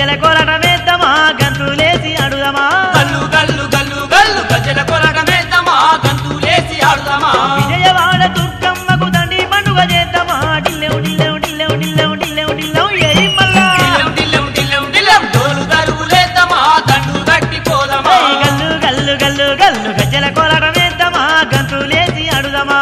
గజ్జల కోలటమేద్దామా గంతులేసి అడుదమా గల్లు గల్లు గల్లు గల్లు గజల కొలటమేద్దామా గంతులేసి ఆడుదామా విజయవాడ దుర్గమ్మకు దండి పండుగ చేద్దామా డిల్లెవు డిల్లెవు డిల్లెవు డిల్లెవు డిల్లెవు డిల్లెవు ఏయ్ మల్లా డిల్లెం డిల్లెం డిల్లెం డిల్లెం డోలు దరువులేద్దామా దండు గట్టిపోదామా ఏయ్ గల్లు గల్లు గల్లు గల్లు గజ్జల కోలటమేద్దామా గంతులేసి అడుదమా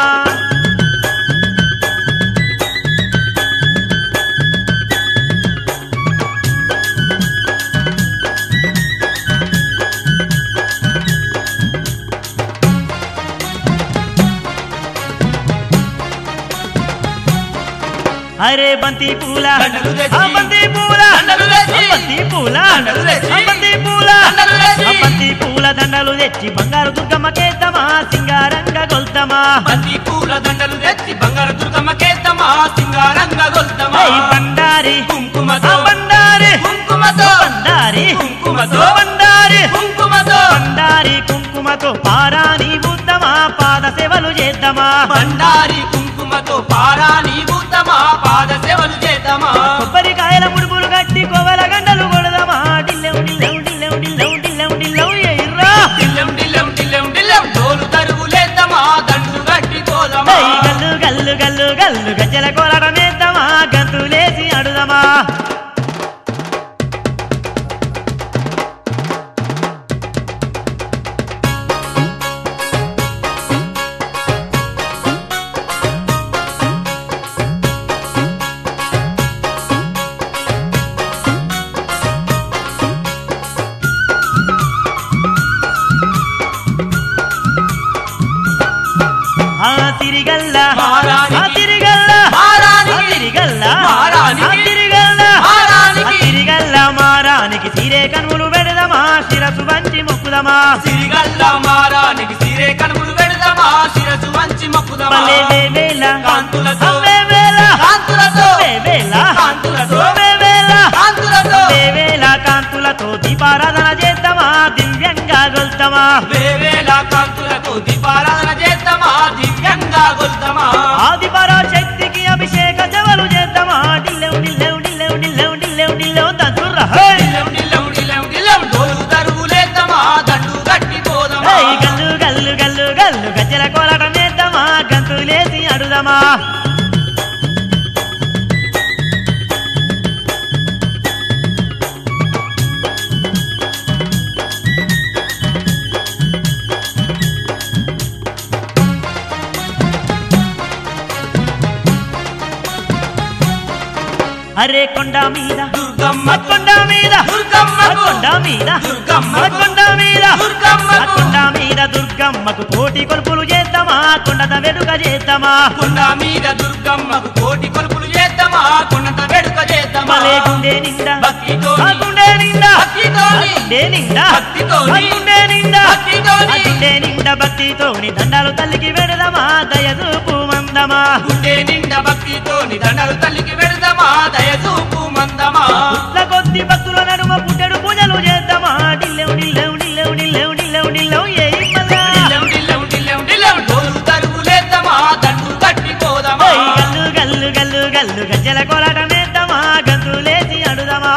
అరే బంతి పూల దండలు తెచ్చి. ఆ బంతి పూల దండలు తెచ్చి. ఆ బంతి పూల దండలు తెచ్చి. ఆ బంతి పూల దండలు తెచ్చి. ఆ బంతి పూల దండలు తెచ్చి బంగారు దుర్గమ్మకేద్దామా సింగారంగ గొల్తమా బంతి పూల దండలు తెచ్చి బంగారు దుర్గమ్మకేద్దామా సింగారంగా గొల్తమా ఏయ్ బండారి కుంకుమతో ఆ బండారి కుంకుమతో బండారి కుంకుమతో బండారి కుంకుమతో బండారి కుంకుమతో పారాని బుద్ధమా పాద సేవలు చేద్దామా బండారి కుంకుమతో పారాని బూతమా పాద సేవలు చేద్దామా కొబ్బరికాయల ముడుపులు కట్టి కోవల గంటలు కొడదామా డిల్లెవు డిల్లెవు డిల్లెవు డిల్లెవు డిల్లెవు డిల్లెవు ఎయిర్రా డిల్లెం డిల్లెం డిల్లెం డిల్లెం డోలు తరుగులేద్దామా దండు గట్టిపోదామా ఏయ్ గల్లు గల్లు గల్లు గల్లు గజ్జల కోలటమేద్దామా గంతులేసి అడుదమా ఆ తిరిగల్ల మారానికి. ఆ తిరిగల్ల మారానికి. ఆ తిరిగల్ల మారానికి. ఆ తిరిగల్ల మారానికి. ఆ తిరిగల్ల మారానికి సిరే కనుములు పెడదమా శిరసు వంచి మొక్కుదమా సిరిగల్ల మారానికి సిరే కనుములు పెడదామా శిరసు వంచి మొక్కుదామా పల్లె వేవేల కాంతులతో. వేవేల కాంతులతో వేవేల కాంతులతో. వేవేల కాంతులతో వేవేల కాంతులతో దీపారాధన చేద్దామా దివ్యంగా గొల్తమా వేవేల కాంతులతో దీపారాధన చేద్దామా దివ్యంగా గొల్తమా ఆది పరాశక్తికి అభిషేక సేవలు చేద్దామా డిల్లెవు డిల్లెవు డిల్లెవు డిల్లెవు డిల్లెవు డిల్లెవు దంతుర్ర హే డిల్లెం డిల్లెం డిల్లెం డిల్లెం డోలు తరుగులేద్దామా దండు గట్టిపోదామా ఏయ్ గల్లు గల్లు గల్లు గల్లు గజ్జల కోలటం చేద్దామా గంతులేసి అడుదమా అరే కొండ మీద దుర్గమ్మ ఆ కొండ మీద ఆ దుర్గమ్మకు కొండ మీద దుర్గమ్మకు. ఆ కొండ మీద దుర్గమ్మకు. ఆ కొండ మీద దుర్గమ్మకు కోటి కొలుపులు చేద్దామా కొండత వెడుక చేద్దామా కొండ మీద దుర్గమ్మకు కోటి కొలుపులు చేద్దామా కొండంత వేడుక చేద్దామా మలే గుండె నిండా భక్తితోని. ఆ గుండె నిండా భక్తితోని. ఆ గుండె నిండా భక్తితోని. ఆ గుండె నిండా భక్తితోని. ఆ గుండె నిండా భక్తితోని దండాలు తల్లికి వెడదమా దయదూపు మందమా గుండె నిండా భక్తితోని దండలు తల్లికి పెడదామా దయచూపు మందమా పుట్ల కొద్ది భక్తుల నడుమ పుట్టెడు పూజలు చేద్దామా డిల్లెవు డిల్లెవు డిల్లెవు డిల్లెవు డిల్లెవు డిల్లెవు ఏయ్ మల్లా డిల్లెం డిల్లెం డిల్లెం డిల్లెం డోలు తరుగులేద్దామా దండు కట్టిపోదామా ఓయ్ గల్లు గల్లు గల్లు గల్లు గజ్జల కోలాటమేద్దామా గంతులేసి అడుదమా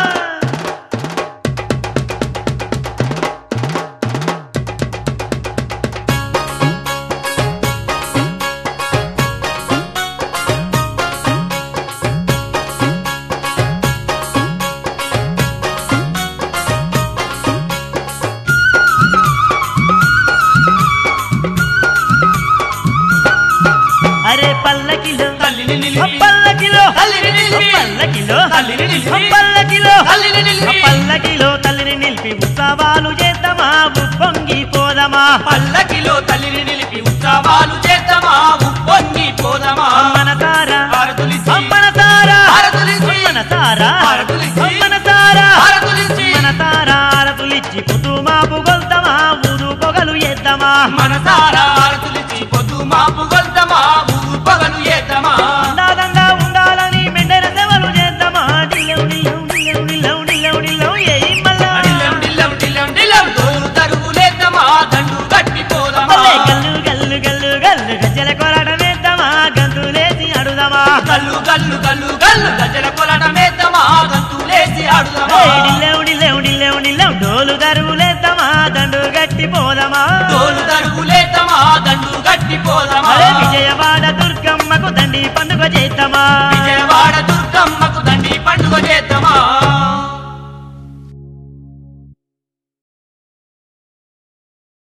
అరే పల్లకిలో తల్లిని ఆ నిలిపి పల్లకిలో తల్లిని నిలిపి ఆ పల్లకిలో తల్లిని నిలిపి ఆ పల్లకిలో తల్లిని ఆ నిలిపి పల్లకిలో తల్లిని నిలిపి ఉత్సవాలు చేద్దామా ఉప్పొంగి పోదమా పల్లకిలో తల్లిని నిలిపి ఉత్సవాలు చేద్దామా ఉప్పొంగి పోదామా మనసారా హారతులిచ్చి మనసారా హారతులిచ్చి మనసారా హారతులిచ్చి మనసారా హారతులిచ్చి మనసారా ఆరతులిచ్చి కుటుంబాపు గొల్తమా ఊరు పొగలు ఎద్దమా మనసారా హారతులిచ్చి పొద్దు మాపు గొల్తమా ఊరు పగలు ఏద్దామా ఉండాలంగా ఉండాలని మెండన సేవలు చేద్దామా డిల్లెవు డిల్లెవు డిల్లెవు డిల్లెవు డిల్లెవు డిల్లెవు ఏయ్ మల్లా డిల్లం డిల్లం డిల్లం డిల్లం డోలు తరుగులేద్దామా దండు కట్టిపోదామా మల్లె గల్లు గల్లు గల్లు గల్లు గజ్జల కోలాటమేద్దామా గంతులేసి అడుదమా గల్లు గల్లు గల్లు గల్లు గజల కొలటమేద్దామా గంతులేసి ఆడుదామా ఏయ్ డిల్లెవు డిల్లెవు డిల్లెవు డిల్లెవు డోలు దరువులేద్దామా దండు గట్టి పోదమా డోలు తరుగులేద్దామా దండు గట్టి పోదామా అరే విజయవాడ దుర్గమ్మకు దండి పండుగ చేద్దామా విజయవాడ